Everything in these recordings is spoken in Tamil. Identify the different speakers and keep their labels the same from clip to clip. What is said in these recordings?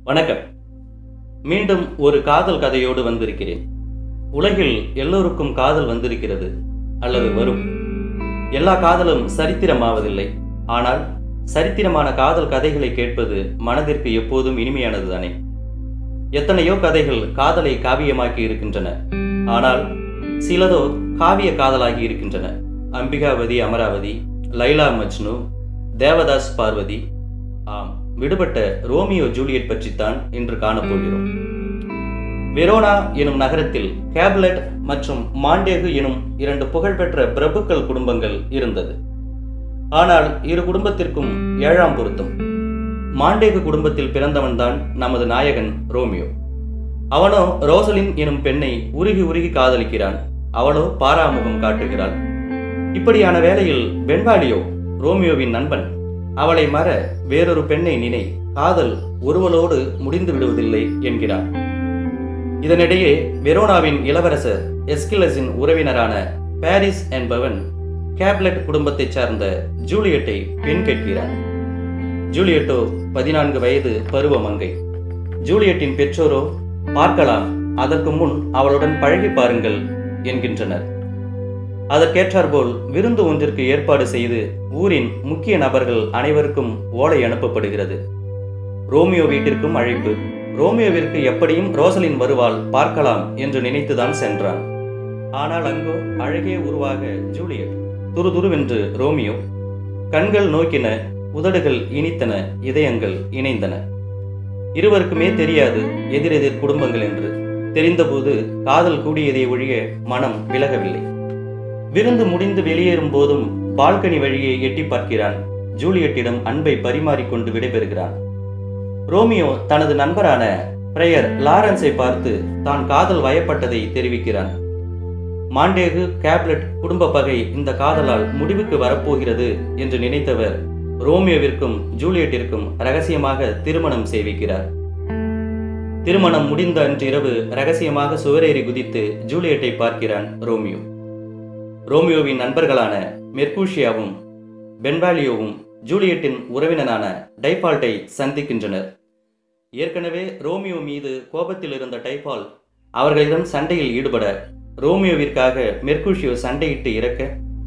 Speaker 1: வணக்கம் மீண்டும் ஒரு காதல் கதையோடு வந்திருக்கிறேன் உலகில் எல்லோருக்கும் காதல் வந்திருக்கிறது அல்லது வரும் எல்லா காதலும் சரித்திரமாவதில்லை ஆனால் சரித்திரமான காதல் கதைகளை கேட்பது மனதிற்கு எப்போதும் இனிமையானதுதானே எத்தனையோ கதைகள் காதலை காவியமாக்கி இருக்கின்றன ஆனால் சிலதோ காவிய காதலாகி இருக்கின்றன அம்பிகாவதி அமராவதி லைலா மஜ்னு தேவதாஸ் பார்வதி ஆம் விடுபட்ட ரோமியோ ஜூலியட் பற்றித்தான் இன்று காணப்போகிறோம் வெரோனா எனும் நகரத்தில் கேப்லெட் மற்றும் மாண்டேகு எனும் இரண்டு புகழ்பெற்ற பிரபுக்கள் குடும்பங்கள் இருந்தது ஆனால் இரு குடும்பத்திற்கும் ஏழாம் பொருத்தம் மாண்டேகு குடும்பத்தில் பிறந்தவன்தான் நமது நாயகன் ரோமியோ அவனோ ரோசலின் எனும் பெண்ணை உருகி உருகி காதலிக்கிறான் அவளோ பாராமுகம் காட்டுகிறாள் இப்படியான வேளையில் பென்வாலியோ ரோமியோவின் நண்பன் அவளை மற வேறொரு பெண்ணை நினை காதல் ஒருவளோடு முடிந்து விடுவதில்லை என்கிறான் இதனிடையே வெரோனாவின் இளவரசர் எஸ்கிலஸின் உறவினரான பாரிஸ் என்பவன் கேப்லெட் குடும்பத்தைச் சார்ந்த ஜூலியட்டை பெண் கேட்கிறான் ஜூலியட்டோ பதினான்கு வயது பருவ மங்கை ஜூலியட்டின் பெற்றோரோ பார்க்கலாம் அதற்கு முன் அவளுடன் பழகி பாருங்கள் என்கின்றனர் அதற்கேற்றாற்போல் விருந்து ஒன்றிற்கு ஏற்பாடு செய்து ஊரின் முக்கிய நபர்கள் அனைவருக்கும் ஓலை அனுப்பப்படுகிறது ரோமியோ வீட்டிற்கும் அழைப்பு ரோமியோவிற்கு எப்படியும் ரோசலின் வருவாள் பார்க்கலாம் என்று நினைத்துதான் சென்றான் ஆனால் அங்கோ அழகே உருவாக ஜூலியட் துருதுருவென்று ரோமியோ கண்கள் நோக்கின உதடுகள் இனித்தன இதயங்கள் இணைந்தன இருவருக்குமே தெரியாது எதிரெதிர் குடும்பங்கள் என்று தெரிந்தபோது காதல் கூடியதை ஒழிய மனம் விலகவில்லை விருந்து முடிந்து வெளியேறும் போதும் பால்கனி வழியே எட்டி பார்க்கிறான் ஜூலியட்டிடம் அன்பை பரிமாறிக்கொண்டு விடைபெறுகிறான் ரோமியோ தனது நண்பரான பிரேயர் லாரன்ஸை பார்த்து தான் காதல் வயப்பட்டதை தெரிவிக்கிறான் மாண்டேகு கேப்லெட் குடும்ப பகை இந்த காதலால் முடிவுக்கு வரப்போகிறது என்று நினைத்தவர் ரோமியோவிற்கும் ஜூலியட்டிற்கும் ரகசியமாக திருமணம் செய்விக்கிறார் திருமணம் முடிந்த அன்றிரவு ரகசியமாக சுவரேறி குதித்து ஜூலியட்டை பார்க்கிறான் ரோமியோ ரோமியோவின் நண்பர்களான மெர்கூஷியாவும் பென்வாலியோவும் ஜூலியட்டின் உறவினனான டைபால்ட்டை சந்திக்கின்றனர் ஏற்கனவே ரோமியோ மீது கோபத்தில் இருந்த டைபால் அவர்களிடம் சண்டையில் ஈடுபட ரோமியோவிற்காக மெர்கூஷியோ சண்டையிட்டு இறக்க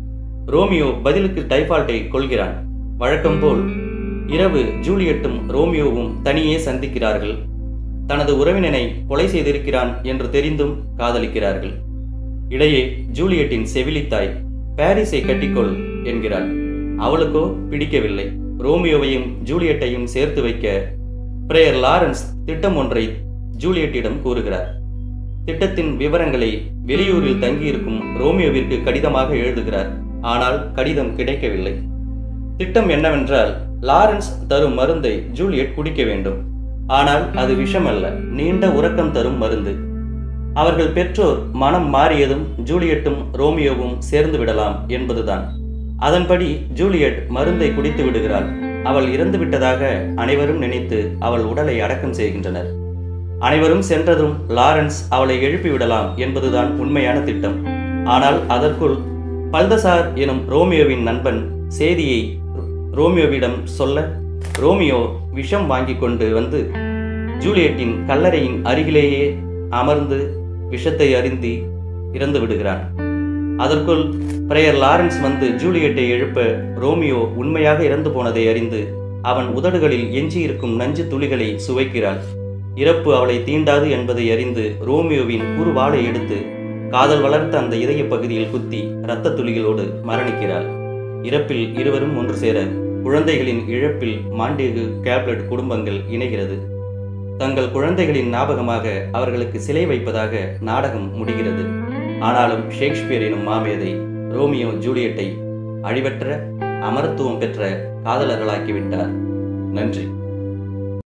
Speaker 1: ரோமியோ பதிலுக்கு டைபால்ட்டை கொள்கிறான் வழக்கம்போல் இரவு ஜூலியட்டும் ரோமியோவும் தனியே சந்திக்கிறார்கள் தனது உறவினனை கொலை செய்திருக்கிறான் என்று தெரிந்தும் காதலிக்கிறார்கள் இடையே ஜூலியட்டின் செவிலித்தாய் பாரிஸை கட்டிக்கொள் என்கிறாள் அவளுக்கோ பிடிக்கவில்லை ரோமியோவையும் ஜூலியட்டையும் சேர்த்து வைக்க பிரேயர் லாரன்ஸ் திட்டம் ஒன்றை ஜூலியட்டிடம் கூறுகிறார் திட்டத்தின் விவரங்களை வெளியூரில் தங்கியிருக்கும் ரோமியோவிற்கு கடிதமாக எழுதுகிறார் ஆனால் கடிதம் கிடைக்கவில்லை திட்டம் என்னவென்றால் லாரன்ஸ் தரும் மருந்தை ஜூலியட் குடிக்க வேண்டும் ஆனால் அது விஷம் அல்ல நீண்ட உறக்கம் தரும் மருந்து அவர்கள் பெற்றோர் மனம் மாறியதும் ஜூலியட்டும் ரோமியோவும் சேர்ந்து விடலாம் என்பதுதான் அதன்படி ஜூலியட் மருந்தை குடித்து விடுகிறாள் அவள் இறந்து விட்டதாக அனைவரும் நினைத்து அவள் உடலை அடக்கம் செய்கின்றனர் அனைவரும் சென்றதும் லாரன்ஸ் அவளை எழுப்பி விடலாம் என்பதுதான் உண்மையான திட்டம் ஆனால் அதற்குள் பல்தசார் எனும் ரோமியோவின் நண்பன் செய்தியை ரோமியோவிடம் சொல்ல ரோமியோ விஷம் வாங்கி கொண்டு வந்து ஜூலியட்டின் கல்லறையின் அருகிலேயே அமர்ந்து விஷத்தை அருந்தி இறந்து விடுகிறான் அதற்குள் பிரேயர் லாரன்ஸ் வந்து ஜூலியட்டை எழுப்ப ரோமியோ உண்மையாக இறந்து போனதை அறிந்து அவன் உதடுகளில் எஞ்சியிருக்கும் நஞ்சு துளிகளை சுவைக்கிறாள் இறப்பு அவளை தீண்டாது என்பதை அறிந்து ரோமியோவின் குறுவாளை எடுத்து காதல் வளர்த்த அந்த இதய பகுதியில் குத்தி இரத்த துளிகளோடு மரணிக்கிறாள் இறப்பில் இருவரும் ஒன்று சேர குழந்தைகளின் இழப்பில் மாண்டேகு கேப்லெட் குடும்பங்கள் இணைகிறது தங்கள் குழந்தைகளின் ஞாபகமாக அவர்களுக்கு சிலை வைப்பதாக நாடகம் முடிகிறது ஆனாலும் ஷேக்ஸ்பியர் எனும் மாமேதை ரோமியோ ஜூலியட்டை அழிவற்ற அமரத்துவம் பெற்ற காதலர்களாக்கிவிட்டார் நன்றி